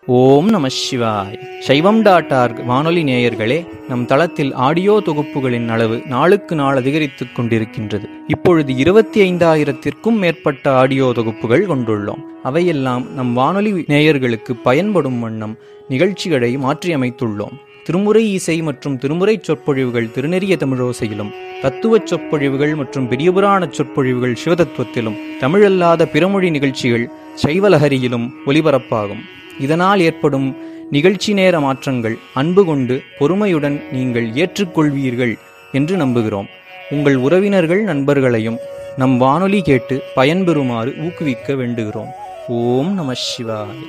ஓம் நம சிவாய் சைவம் டாட் ஆர்க் வானொலி நேயர்களே நம் தளத்தில் ஆடியோ தொகுப்புகளின் அளவு நாளுக்கு நாள் அதிகரித்துக் கொண்டிருக்கின்றது இப்பொழுது இருபத்தி ஐந்தாயிரத்திற்கும் மேற்பட்ட ஆடியோ தொகுப்புகள் கொண்டுள்ளோம் அவையெல்லாம் நம் வானொலி நேயர்களுக்கு பயன்படும் வண்ணம் நிகழ்ச்சிகளை மாற்றியமைத்துள்ளோம் திருமுறை இசை மற்றும் திருமுறை சொற்பொழிவுகள் திருநெறிய தமிழோசையிலும் தத்துவச் சொற்பொழிவுகள் மற்றும் பெரியபுராண சொற்பொழிவுகள் சிவதத்துவத்திலும் தமிழல்லாத பிறமொழி நிகழ்ச்சிகள் சைவலஹரியிலும் ஒலிபரப்பாகும் இதனால் ஏற்படும் நிகழ்ச்சி நேர மாற்றங்கள் அன்பு கொண்டு பொறுமையுடன் நீங்கள் ஏற்றுக்கொள்வீர்கள் என்று நம்புகிறோம் உங்கள் உறவினர்கள் நண்பர்களையும் நம் வானொலி கேட்டு பயன்பெறுமாறு ஊக்குவிக்க வேண்டுகிறோம் ஓம் நம சிவாய்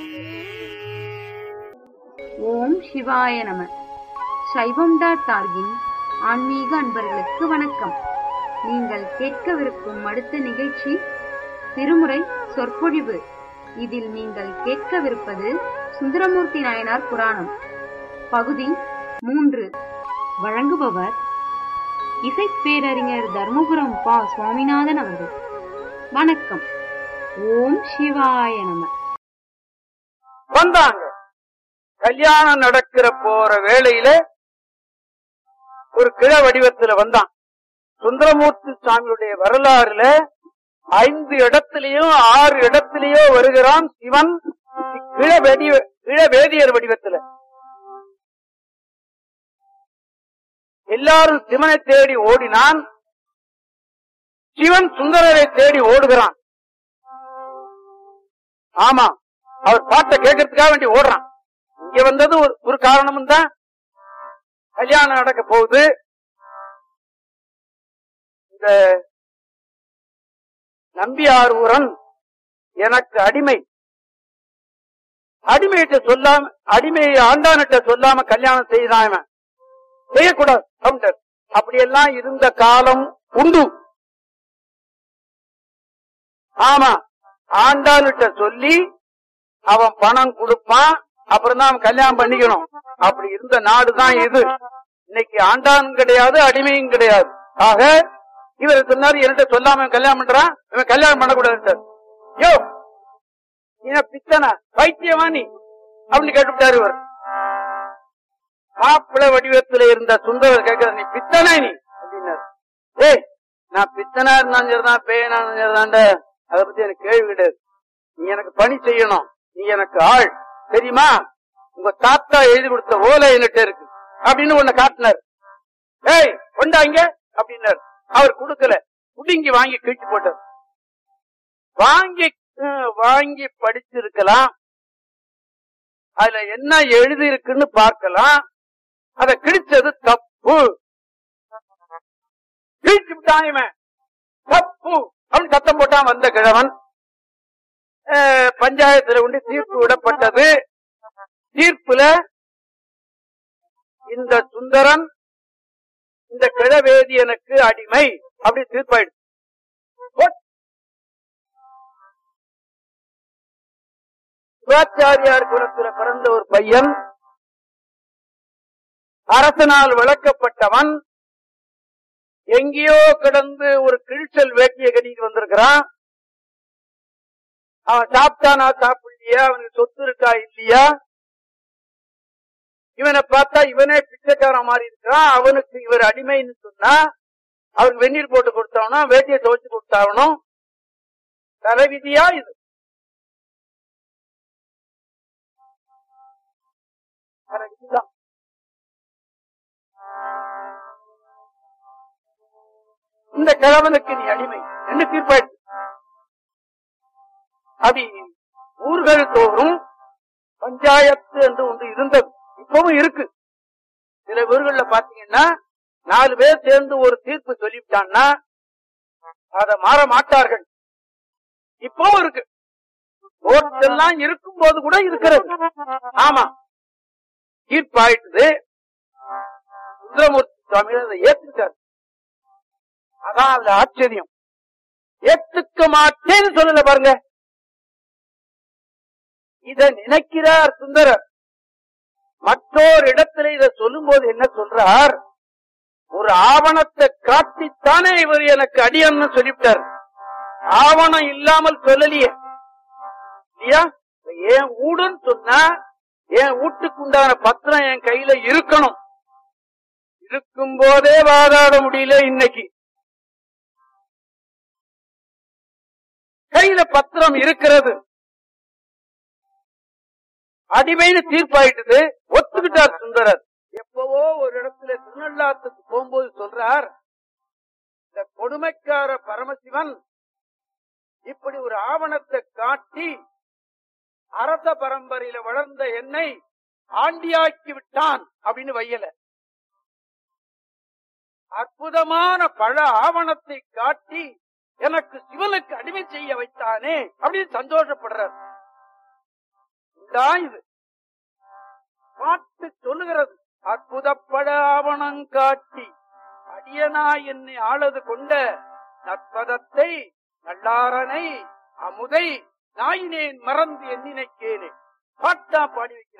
ஓம் சிவாய நம சைவம் டாட் டார்கின் ஆன்மீக அன்பர்களுக்கு வணக்கம் நீங்கள் கேட்கவிருக்கும் அடுத்த நிகழ்ச்சி திருமுறை சொற்பொழிவு இதில் நீங்கள் கேட்கவிருப்பது சுந்தரமூர்த்தி நாயனார் புராணம் பகுதி மூன்று வழங்குபவர் இசைப்பேரறிஞர் தர்மபுரம் பா சுவாமிநாதன் அவர்கள் வணக்கம் ஓம் சிவாய நம வந்தாங்க கல்யாணம் நடக்கிற போற வேளையில ஒரு கிழ வடிவத்துல வந்தான் சுந்தரமூர்த்தி சுவாமியுடைய வரலாறுல ஐந்து இடத்திலேயும் ஆறு இடத்திலேயோ வருகிறான் சிவன் கிழ வெடி கிழ வேதியர் வடிவத்துல எல்லாரும் சிவனை தேடி ஓடினான் சிவன் சுந்தரரை தேடி ஓடுகிறான் ஆமா அவர் பாட்டை கேட்கறதுக்காக வேண்டி ஓடுறான் இங்க வந்தது ஒரு ஒரு காரணமும் தான் கல்யாணம் நடக்க போகுது இந்த நம்பியாரூரன் எனக்கு அடிமை அடிமையிட்ட சொல்லாம அடிமை ஆண்டானிட்ட சொல்லாம கல்யாணம் செய்தான் இவன். செய்யக்கூடாது கவுண்டர் அப்படியெல்லாம் இருந்த காலம் உண்டு ஆமா ஆண்டாளுட்ட சொல்லி அவன் பணம் கொடுப்பான் அப்புறம் தான் அவன் கல்யாணம் பண்ணிக்கணும் அப்படி இருந்த நாடுதான் இது இன்னைக்கு ஆண்டானும் கிடையாது அடிமையும் கிடையாது ஆக இவர் சொன்னாரு என்கிட்ட சொல்லாம இவன் கல்யாணம் பண்றான் இவன் கல்யாணம் பண்ணக்கூடாது யோ நீ பித்தனா பைத்தியமா நீ அப்படின்னு கேட்டுவிட்டாரு இவர் மாப்பிள வடிவத்துல இருந்த சுந்தரர் கேட்கிற நீ பித்தனா நீ அப்படின்னாரு ஏய் நான் பித்தனா இருந்தாலும் சரிதான் பேயனா இருந்தாலும் சரிதான்ட அதை பத்தி எனக்கு கேள்வி கிடையாது நீ எனக்கு பணி செய்யணும் நீ எனக்கு ஆள் தெரியுமா உங்க தாத்தா எழுதி கொடுத்த ஓலை என்கிட்ட இருக்கு அப்படின்னு ஒண்ணு காட்டினார் ஏய் கொண்டாங்க அப்படின்னாரு அவர் கொடுக்கல புடுங்கி வாங்கி கிழிச்சு போட்டார் வாங்கி அஹ், வாங்கி படிச்சிருக்கலாம் அதுல என்ன எழுதி இருக்குன்னு பார்க்கலாம் அத கிழிச்சது தப்பு கிழிச்சு விட்டான் இவன் தப்பு அவன் சத்தம் போட்டான் வந்த கிழவன் அஹ், பஞ்சாயத்துல கொண்டு தீர்ப்பு விடப்பட்டது தீர்ப்புல இந்த சுந்தரன் இந்த கிழவேதியனுக்கு அடிமை அப்படி தீர்ப்பாயிடுச்சு போட். சிவாச்சாரியார் குலத்துல பிறந்த ஒரு பையன் அரசனால் விளக்கப்பட்டவன் எங்கேயோ கிடந்து ஒரு கிழிச்சல் வேட்டியை கட்டிட்டு வந்திருக்கிறான் அவன் சாப்பிட்டானா சாப்பிடலையா அவனுக்கு சொத்து இருக்கா இல்லையா இவனை பார்த்தா இவனே பிச்சைக்காரன் மாதிரி இருக்கிறான் அவனுக்கு இவர் அடிமைன்னு சொன்னா அவருக்கு வெந்நீர் போட்டு கொடுத்தாகணும் வேட்டியை துவைச்சு கொடுத்தாகணும் தலைவிதியா இது தலைவிதிதான். இந்த கிழவனுக்கு நீ அடிமை என்று தீர்ப்பாயிடுச்சு அது ஊர்கள் தோறும் பஞ்சாயத்து என்று ஒன்று இருந்தது இப்பவும் இருக்கு சில ஊர்கள்ல பாத்தீங்கன்னா நாலு பேர் சேர்ந்து ஒரு தீர்ப்பு சொல்லிவிட்டான்னா அதை மாற மாட்டார்கள் இப்பவும் இருக்கு கோர்ட்டெல்லாம் இருக்கும் போது கூட இருக்கிறது ஆமா தீர்ப்பாயிட்டுது சுந்தரமூர்த்தி சுவாமி அதை ஏத்துக்கிட்டார் அதான் அதுல ஆச்சரியம் ஏத்துக்க மாட்டேன்னு சொல்லல பாருங்க இத நினைக்கிறார் சுந்தரர் மற்றொரு இடத்துல இத சொல்லும் போது என்ன சொல்றார் ஒரு ஆவணத்தை காட்டித்தானே இவர் எனக்கு அடியன்னு சொல்லிவிட்டார் ஆவணம் இல்லாமல் சொல்லலையே இல்லையா ஏன் ஊடுன்னு சொன்னா என் வீட்டுக்குண்டான பத்திரம் என் கையில இருக்கணும் இருக்கும் போதே வாதாட முடியல இன்னைக்கு கையில பத்திரம் இருக்கிறது அடிமைன்னு தீர்ப்பாயிட்டது ஒத்துக்கிட்டார் சுந்தரர் எப்பவோ ஒரு இடத்துல திருநள்ளாத்துக்கு போகும்போது சொல்றார் இந்த கொடுமைக்கார பரமசிவன் இப்படி ஒரு ஆவணத்தை காட்டி அரச பரம்பரையில வளர்ந்த என்னை ஆண்டியாக்கி விட்டான் அப்படின்னு வையல அற்புதமான பல ஆவணத்தை காட்டி எனக்கு சிவனுக்கு அடிமை செய்ய வைத்தானே அப்படின்னு சந்தோஷப்படுறார் இதான் இது பாட்டு சொல்லுகிறது அற்புதப்பட ஆவணம் காட்டி அடியனா என்னை ஆளது கொண்ட நற்பதத்தை நல்லாரனை அமுதை நாயினேன் மறந்து எண்ணினைக்கேனே பாட்டா பாடி வைக்க